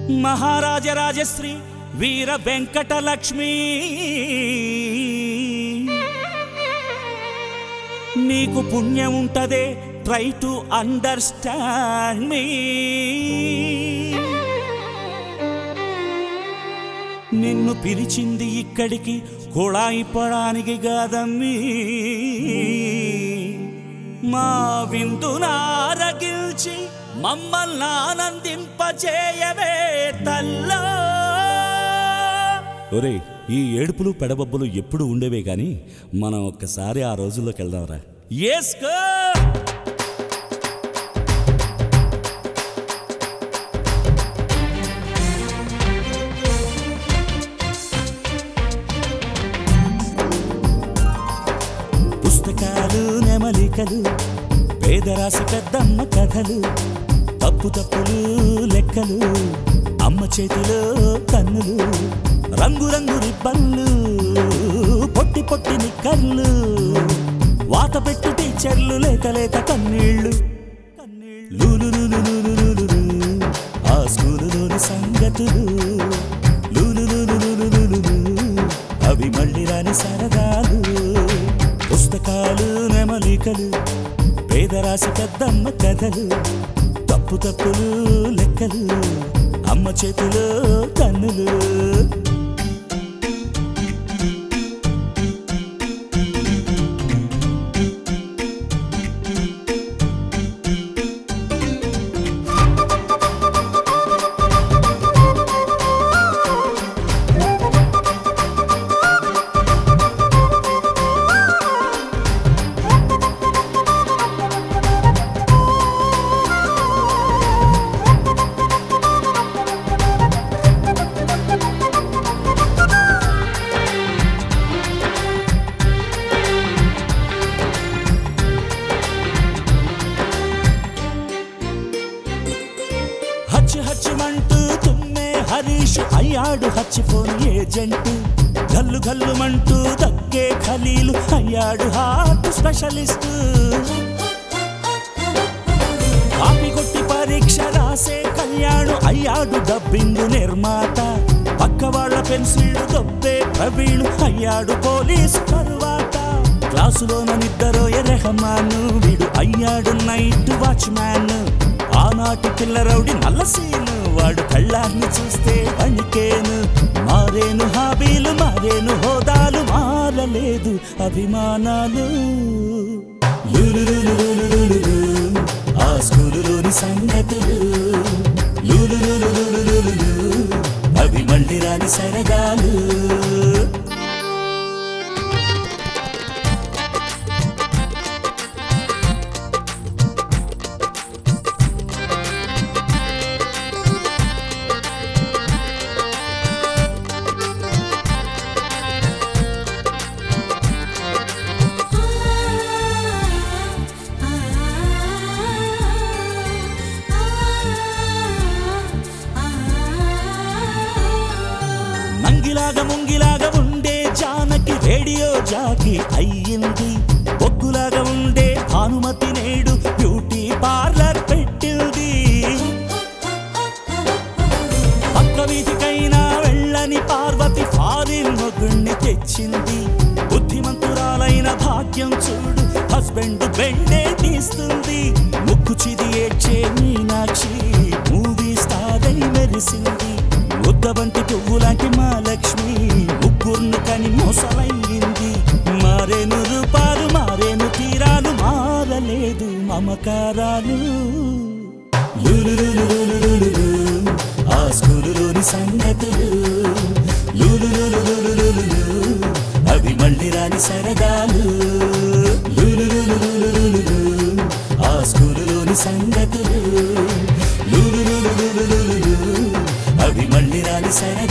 మహారాజరాజశ్రీ వీర వెంకటలక్ష్మి నీకు పుణ్యం ఉంటదే ట్రై టు అండర్స్టాండ్ మీ నిన్ను పిలిచింది ఇక్కడికి కుళాయిపడానికి కాదమ్మీ మా విందునారగిల్చి మమ్మల్ని ఆనందింపచేయవే తల్లో ఒరే ఈ ఏడుపులు పెడబొబ్బలు ఎప్పుడు ఉండేవే గాని మనం ఒక్కసారి ఆ రోజుల్లోకి వెళ్దాంరా ఏస్కో పుస్తకాలు నెమలికలు పేదరాశి పెద్దమ్మ కథలు తప్పు తప్పులు లెక్కలు అమ్మ చేతిలో కన్నులు రంగురంగు రిబ్బన్లు పొట్టి పొట్టి నిక్కర్లు వాత పెట్టు టీచర్లు లేత లేత కన్నీళ్ళు లూలులులులులులులు, ఆ స్కూలులోని సంగతులు లూలులులులులులులు, అవి మళ్ళీ రాని సరదాలు పుస్తకాలు నెమలికలు పేదరాశి పెద్దమ్మ కథలు తప్పు తప్పులు లెక్కలు అమ్మ చేతిలో కన్నులు హచ్చు హచ్చుమంటూ తుమ్మే హరీష్ అయ్యాడు హచ్చిపోని ఏజెంట్ గల్లు గల్లుమంటూ దగ్గే ఖలీలు అయ్యాడు హార్ట్ స్పెషలిస్ట్ కాపీ కొట్టి పరీక్ష రాసే కళ్యాణు అయ్యాడు డబ్బింగ్ నిర్మాత పక్క వాళ్ళ పెన్సిళ్ళు దొబ్బే ప్రవీణు అయ్యాడు పోలీసు తరువాత క్లాసులోన నిద్దరోయ రెహమాను వీడు అయ్యాడు నైట్ వాచ్మ్యాన్ ఆనాటి పిల్ల రౌడి నల్లసీను వాడు కళ్ళాన్ని చూస్తే వణికేను మారేను హాబీలు మారేను హోదాలు మారలేదు అభిమానాలు లులులులులులులులు, ఆ స్కూలులోని సంగతులు లులులులులులులులు, అవి మళ్ళీ రాని సరదాలు నంగిలాగా ముంగిలాగా ఉండే జానకి రేడియో జాకి అయ్యింది బొగ్గులాగా ఉండే భానుమతి నేడు బ్యూటీ పార్లర్ పెట్టింది పక్క వీధికైనా వెళ్ళని పార్వతి ఫారిన్ మొగుణ్ణి తెచ్చింది బుద్ధిమంతురాలైన భాగ్యం చూడు హస్బెండ్ బెండే తీస్తుంది ముక్కు చిది ఏడ్చే మీనాక్షి మూవీ స్టార్ అయి మెరిసింది ముద్దబంటి పువ్వులాంటి మా లక్ష్మి ముగ్గుర్ను కని మోసలయ్యింది మారేను రూపాలు మారేను తీరాలు మారలేదు మమకారాలు లులులులులులులులు, ఆ స్కూలులోని సంగతులు లులులులులులులులు, అవి మళ్ళీ రాని సరదాలు లులులులులులులు, ఆ స్కూలులోని సంగతులు లులులులులులులు, అవి మళ్ళీ రాని సరదాలు